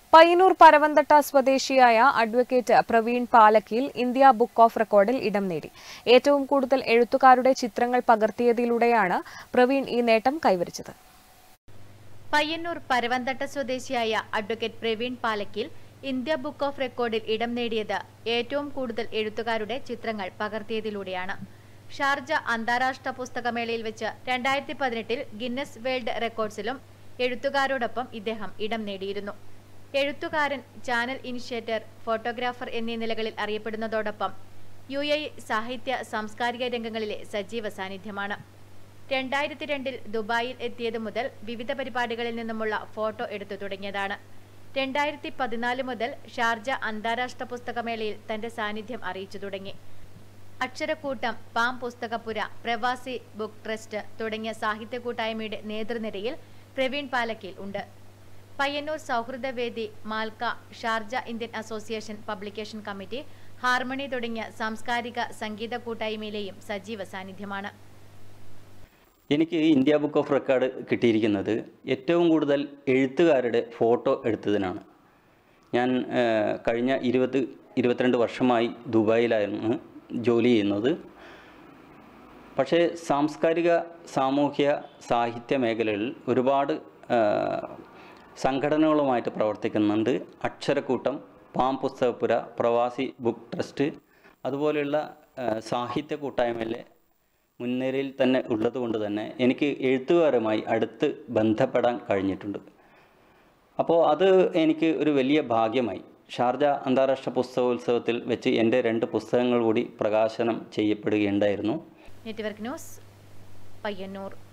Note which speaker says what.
Speaker 1: പയ്യന്നൂർ പരവന്തട്ട സ്വദേശിയായ advocate Praveen Palakkil India book of റെക്കോർഡിൽ ഇടം നേടി ഏറ്റവും കൂടുതൽ എഴുത്തുകാരുടെ ചിത്രങ്ങൾ പകർത്തിയതിലൂടെയാണ് പ്രവീൺ ഈ നേട്ടം കൈവരിച്ചത്
Speaker 2: പയ്യന്നൂർ പരവന്തട്ട സ്വദേശിയായ advocate Praveen Palakkil India book of റെക്കോർഡിൽ ഇടം നേടിയത് ഏറ്റവും കൂടുതൽ എഴുത്തുകാരുടെ ചിത്രങ്ങൾ പകർത്തിയതിലൂടെയാണ് ഷാർജ അന്താരാഷ്ട്ര പുസ്തകമേളയിൽ വെച്ച് രണ്ടായിരത്തി പതിനെട്ടിൽ ഗിന്നസ് വേൾഡ് റെക്കോർഡ്സിലും എഴുത്തുകാരോടൊപ്പം ഇദ്ദേഹം ഇടം നേടിയിരുന്നു എഴുത്തുകാരൻ ചാനൽ ഇനിഷ്യേറ്റർ ഫോട്ടോഗ്രാഫർ എന്നീ നിലകളിൽ അറിയപ്പെടുന്നതോടൊപ്പം യു എ സാഹിത്യ സാംസ്കാരിക രംഗങ്ങളിലെ സജീവ സാന്നിധ്യമാണ് രണ്ടായിരത്തി രണ്ടിൽ ദുബായിൽ എത്തിയത് മുതൽ വിവിധ പരിപാടികളിൽ നിന്നുമുള്ള ഫോട്ടോ എടുത്തു തുടങ്ങിയതാണ് രണ്ടായിരത്തി പതിനാല് മുതൽ ഷാർജ അന്താരാഷ്ട്ര പുസ്തകമേളയിൽ തന്റെ സാന്നിധ്യം അറിയിച്ചു തുടങ്ങി അക്ഷരക്കൂട്ടം പാം പുസ്തകപ്പുര പ്രവാസി ബുക്ക് ട്രസ്റ്റ് തുടങ്ങിയ സാഹിത്യ കൂട്ടായ്മയുടെ നേതൃനിരയിൽ പ്രവീൺ പാലക്കിൽ ഉണ്ട് പയ്യന്നൂർ സൗഹൃദവേദി മാൽക്ക Sharjah Indian association publication committee harmony തുടങ്ങിയ സാംസ്കാരിക സംഗീത കൂട്ടായ്മയിലെയും സജീവ സാന്നിധ്യമാണ്
Speaker 3: എനിക്ക് ഇന്ത്യ ബുക്ക് ഓഫ് റെക്കോർഡ് കിട്ടിയിരിക്കുന്നത് ഏറ്റവും കൂടുതൽ എഴുത്തുകാരുടെ ഫോട്ടോ എടുത്തതിനാണ് ഞാൻ ആ, കഴിഞ്ഞ ഇരുപത് ഇരുപത്തിരണ്ട് വർഷമായി ദുബായിലായിരുന്നു ജോലി ചെയ്യുന്നത് പക്ഷേ സാംസ്കാരിക സാമൂഹ്യ സാഹിത്യ മേഖലകളിൽ ഒരുപാട് ആ, സംഘടനകളുമായിട്ട് പ്രവർത്തിക്കുന്നുണ്ട് അക്ഷരക്കൂട്ടം പാം പുസ്തകപ്പുര പ്രവാസി ബുക്ക് ട്രസ്റ്റ് അതുപോലെയുള്ള ആ, സാഹിത്യ കൂട്ടായ്മയിലെ മുൻനിരയിൽ തന്നെ ഉള്ളതുകൊണ്ട് തന്നെ എനിക്ക് എഴുത്തുകാരുമായി അടുത്ത് ബന്ധപ്പെടാൻ കഴിഞ്ഞിട്ടുണ്ട് അപ്പോൾ അത് എനിക്ക് ഒരു വലിയ ഭാഗ്യമായി ഷാർജ അന്താരാഷ്ട്ര പുസ്തകോത്സവത്തിൽ വെച്ച് എൻ്റെ രണ്ട് പുസ്തകങ്ങൾ കൂടി പ്രകാശനം ചെയ്യപ്പെടുകയുണ്ടായിരുന്നു
Speaker 2: നെറ്റ്വർക്ക് ന്യൂസ് പയ്യന്നൂർ